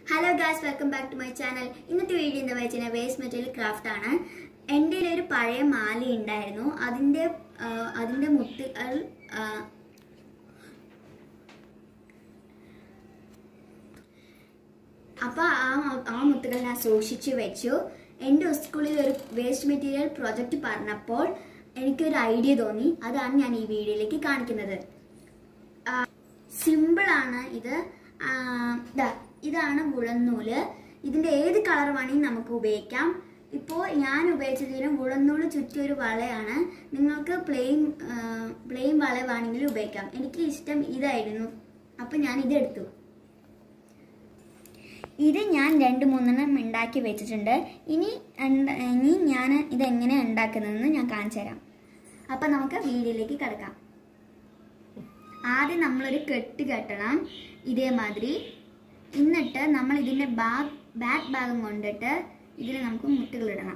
Hello guys welcome back to my channel ഇന്നത്തെ video എന്താ വെച്ചാൽ വേസ്റ്റ് മെറ്റീരിയൽ ക്രാഫ്റ്റ് ആണ് എൻ്റെ കയ്യിൽ ഒരു പഴയ മാല ഉണ്ടായിരുന്നു അതിൻ്റെ ആ, അതിൻ്റെ മുത്തുകൾ ആ, അപ്പോൾ ആ മു- ആ മുത്തുകൾ ഞാൻ സൂക്ഷിച്ചു വെച്ചു എൻ്റെ സ്കൂളിൽ ഒരു വേസ്റ്റ് മെറ്റീരിയൽ പ്രോജക്റ്റ് പറഞ്ഞപ്പോൾ എനിക്കൊരു ഐഡിയ തോന്നി അതാണ് ഞാൻ ഈ വീഡിയോയിലേക്ക് കാണിക്കുന്നത് സിമ്പിൾ ആണ് ഇത് ആ, ദാ, ഇതാണ് ഉഴന്നൂല് ഇതിന്റെ ഏത് കളർ വേണമെങ്കിൽ നമുക്ക് ഉപയോഗിക്കാം ഇപ്പോൾ ഞാൻ ഉപയോഗിച്ചതിന് ഉഴന്നൂല് ചുറ്റിയ ഒരു വളയാണ് നിങ്ങൾക്ക് പ്ലെയിൻ പ്ലെയിൻ വള വേണമെങ്കിൽ ഉപയോഗിക്കാം എനിക്ക് ഇഷ്ടം ഇതായിരുന്നു അപ്പം ഞാൻ ഇതെടുത്തു ഇത് ഞാൻ രണ്ട് മൂന്നെണ്ണം ഉണ്ടാക്കി വെച്ചിട്ടുണ്ട് ഇനി എന്ത- ഇനി ഞാൻ ഇതെങ്ങനെ ഉണ്ടാക്കുന്നതെന്ന് ഞാൻ കാണിച്ചു തരാം അപ്പം നമുക്ക് വീഡിയോയിലേക്ക് കിടക്കാം ആദ്യം നമ്മളൊരു കെട്ട് കെട്ടണം ഇതേമാതിരി എന്നിട്ട് നമ്മൾ ഇതിൻ്റെ ബാക്ക് ബാക്ക് ഭാഗം കൊണ്ടിട്ട് ഇതിൽ നമുക്ക് മുത്തുകൾ ഇടണം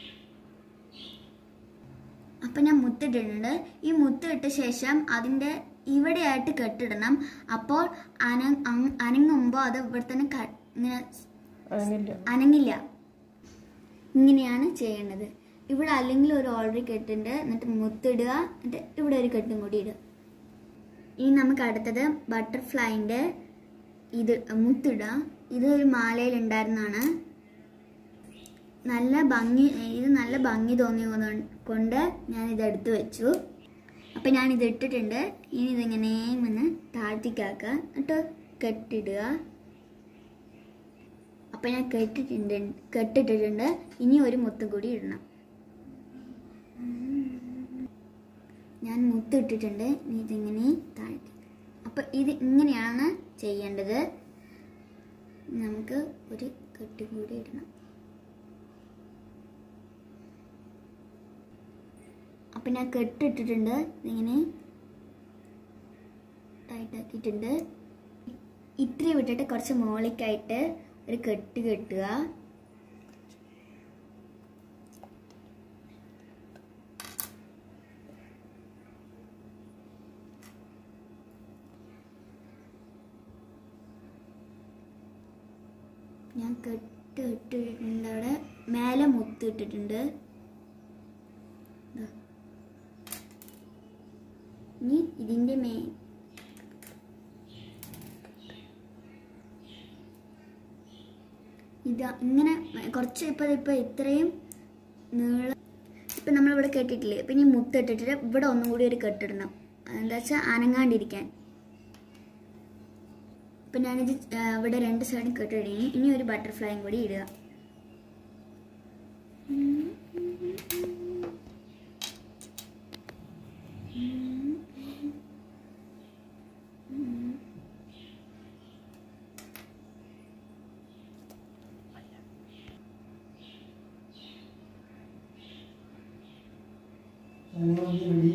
അപ്പം ഞാൻ മുത്തിട്ടിട്ടുണ്ട് ഈ മുത്തിട്ട ശേഷം അതിൻ്റെ ഇവിടെയായിട്ട് കെട്ടിടണം അപ്പോൾ അന അങ്- അനങ്ങുമ്പോൾ അത് ഇവിടെ തന്നെ ക- ഇങ്ങനെ അങ്ങനില്ല അനങ്ങില്ല ഇങ്ങനെയാണ് ചെയ്യേണ്ടത് ഇവിടെ അല്ലെങ്കിൽ ഒരു ഓൾറെഡി കെട്ടുണ്ട് എന്നിട്ട് മുത്തിടുക എന്നിട്ട് ഇവിടെ ഒരു കെട്ടും കൂടി ഇടുക ഇനി നമുക്ക് അടുത്തത് ബട്ടർഫ്ലൈൻ്റെ ഇത് മുത്തിടുക ഇത് ഒരു മാലയിൽ ഉണ്ടായിരുന്നതാണ് നല്ല ഭംഗി ഇത് നല്ല ഭംഗി തോന്നിയത് കൊണ്ട് ഞാൻ ഇത് എടുത്തു വെച്ചു അപ്പം ഞാൻ ഇത് ഇട്ടിട്ടുണ്ട് ഇനി ഇതിങ്ങനെ ഒന്ന് താഴ്ത്തിക്കാക്കുക എന്നിട്ട് കെട്ടിടുക അപ്പം ഞാൻ കെട്ടിട്ടുണ്ട് കെട്ടിട്ടിട്ടുണ്ട് ഇനി ഒരു മുത്തും കൂടി ഇടണം ഞാൻ മുത്ത് ഇട്ടിട്ടുണ്ട് ഇനി ഇതിങ്ങനെ താഴ്ത്തി അപ്പം ഇത് ഇങ്ങനെയാണ് ചെയ്യേണ്ടത് നമുക്ക് ഒരു കെട്ട് കൂടി ഇടണം അപ്പം ഞാൻ കെട്ടിട്ടിട്ടുണ്ട് ഇതിങ്ങനെ ടൈറ്റാക്കിയിട്ടുണ്ട് ഇത്തിരി വിട്ടിട്ട് കുറച്ച് മുകളിലേക്കായിട്ട് ഒരു കെട്ട് കെട്ടുക ഞാൻ കെട്ട് ഇട്ടിട്ടുണ്ട് അവിടെ മേലെ മുത്ത് ഇട്ടിട്ടുണ്ട് ദാ. ഇനി ഇതിൻ്റെ മേ ഇത് ഇങ്ങനെ കുറച്ച് ഇപ്പം ഇപ്പം ഇത്രയും നീളം ഇപ്പം നമ്മളിവിടെ കെട്ടിട്ടില്ലേ ഇപ്പം ഇനി മുത്തിട്ടിട്ട് ഇവിടെ ഒന്നും കൂടി ഒരു കെട്ടിടണം എന്താ വെച്ചാൽ അനങ്ങാണ്ടിരിക്കാൻ ഇപ്പം ഞാനിത് ആ, ഇവിടെ രണ്ട് സൈഡും കെട്ടിടണി ഇനി ഒരു ബട്ടർഫ്ലൈയും കൂടി ഇടുക ready.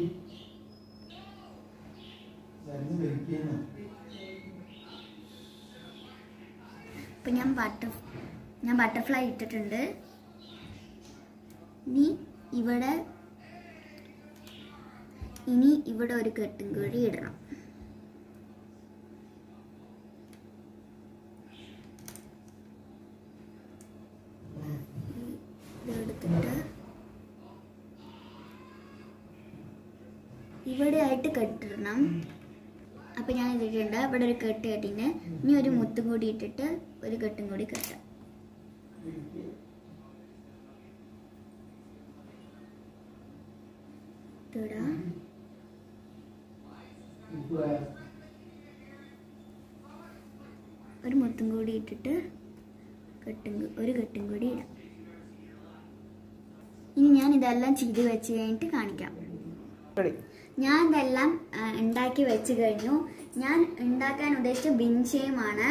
That's the beginning. ഇപ്പം ഞാൻ ബട്ടർ ഞാൻ ബട്ടർഫ്ലൈ ഇട്ടിട്ടുണ്ട് ഇനി ഇവിടെ ഇനി ഇവിടെ ഒരു കെട്ടും കൂടി ഇടണം ഇത് എടുത്തിട്ട് ഇവിടെ ആയിട്ട് കെട്ടിടണം അപ്പൊ ഞാൻ ഇതിട്ടുണ്ട് ഇവിടെ ഒരു കെട്ട് കെട്ടിന് ഇനി ഒരു മുത്തും കൂടി ഇട്ടിട്ട് ഒരു കെട്ടും കൂടി കെട്ടാം ഇട്ടിടാ. ഒരു മുത്തും കൂടി ഇട്ടിട്ട് കെട്ടും കൂ- ഒരു കെട്ടും കൂടി ഇടാം ഇനി ഞാൻ ഇതെല്ലാം ചെയ്ത് വെച്ച് കഴിഞ്ഞിട്ട് കാണിക്കാം റെഡി ഞാൻ ഇതെല്ലാം ആ, ഉണ്ടാക്കി വെച്ച് കഴിഞ്ഞു ഞാൻ ഉണ്ടാക്കാൻ ഉദ്ദേശിച്ച ബിൻചേമാണ്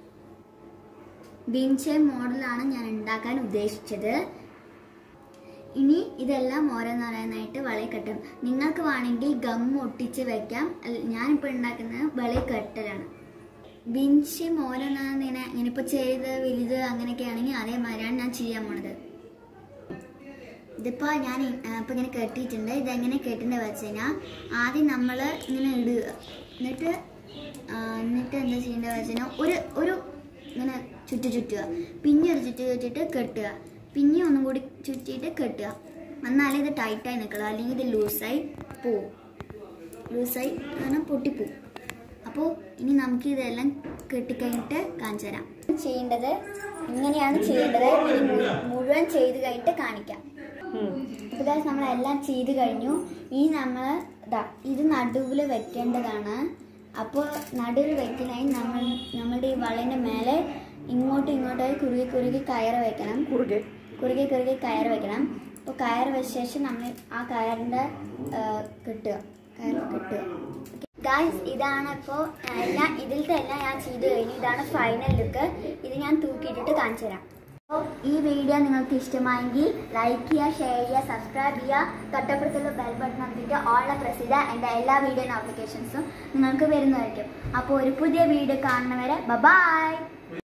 ബിൻചേ മോഡലാണ് ഞാൻ ഉണ്ടാക്കാൻ ഉദ്ദേശിച്ചത് ഇനി ഇതെല്ലാം ഓരോന്നോരോന്നായിട്ട് വളയിൽ കെട്ടും നിങ്ങൾക്ക് വേണമെങ്കിൽ ഗം ഒട്ടിച്ച് വെക്കാം അല്ല, ഞാനിപ്പോൾ ഉണ്ടാക്കുന്നത് വളയിൽ കെട്ടലാണ് ബിൻചേം ഓരോന്നാണ് ഇങ്ങനെ ഇങ്ങനെ ഇപ്പോൾ ചെയ്ത് വലുത് അങ്ങനെയൊക്കെ ആണെങ്കിൽ അതേമാതിരിയാണ് ഞാൻ ചെയ്യാൻ പോണത് ഇതിപ്പോൾ ഞാൻ ഇപ്പം ഇങ്ങനെ കെട്ടിയിട്ടുണ്ട് ഇതെങ്ങനെ കെട്ടേണ്ടത് വെച്ച് കഴിഞ്ഞാൽ ആദ്യം നമ്മൾ ഇങ്ങനെ ഇടുക എന്നിട്ട് ആ, എന്നിട്ട് എന്താ ചെയ്യേണ്ടത് വെച്ച് കഴിഞ്ഞാൽ ഒരു ഒരു ഇങ്ങനെ ചുറ്റി ചുറ്റുക പിന്നെ ഒരു ചുറ്റി ചുറ്റിട്ട് കെട്ടുക പിന്നെ ഒന്നും കൂടി ചുറ്റിയിട്ട് കെട്ടുക എന്നാലേ ഇത് ടൈറ്റായി നിൽക്കുള്ളൂ അല്ലെങ്കിൽ ഇത് ലൂസായി പോവും ലൂസായി അങ്ങനെ പൊട്ടിപ്പോവും അപ്പോൾ ഇനി നമുക്ക് ഇതെല്ലാം കെട്ടിക്കഴിഞ്ഞിട്ട് കാണിച്ചു തരാം ചെയ്യേണ്ടത് ഇങ്ങനെയാണ് ചെയ്യേണ്ടത് ഇനി മു- മുഴുവൻ ചെയ്ത് കഴിഞ്ഞിട്ട് കാണിക്കാം അപ്പോൾ guys നമ്മളെല്ലാം ചെയ്ത് കഴിഞ്ഞു ഇനി നമ്മൾ ഇതാ ഇത് നടുവിൽ വെക്കേണ്ടതാണ് അപ്പോൾ നടുവിൽ വെക്കുന്നതിന് നമ്മൾ നമ്മളുടെ ഈ വളയുടെ മേലെ ഇങ്ങോട്ടും ഇങ്ങോട്ടായി കുറുകി കുറുകി കയറ് വെക്കണം കുറുകെ കുറുകെ കുറുകെ കയർ വെക്കണം അപ്പോൾ കയർ വെച്ച ശേഷം നമ്മൾ ആ കയറിൻ്റെ കിട്ടുക കയർ കിട്ടുക ഗായ്സ് ഇതാണ് ഇപ്പോൾ എല്ലാം ഇതിലത്തെ എല്ലാം ഞാൻ ചെയ്ത് കഴിഞ്ഞു ഇതാണ് ഫൈനൽ ലുക്ക് ഇത് ഞാൻ തൂക്കിയിട്ടിട്ട് കാണിച്ചു തരാം അപ്പോൾ ഈ വീഡിയോ നിങ്ങൾക്ക് ഇഷ്ടമായെങ്കിൽ ലൈക്ക് ചെയ്യുക ഷെയർ ചെയ്യുക സബ്സ്ക്രൈബ് ചെയ്യുക തൊട്ടപ്പുറത്തുള്ള ബെൽ ബട്ടൺ അമർത്തിയിട്ട് ഓളെ പ്രസ് ചെയ്താൽ എൻ്റെ എല്ലാ വീഡിയോ നോട്ടിഫിക്കേഷൻസും നിങ്ങൾക്ക് വരുന്നതായിരിക്കും അപ്പോൾ ഒരു പുതിയ വീഡിയോ കാണുന്നവരെ ബൈ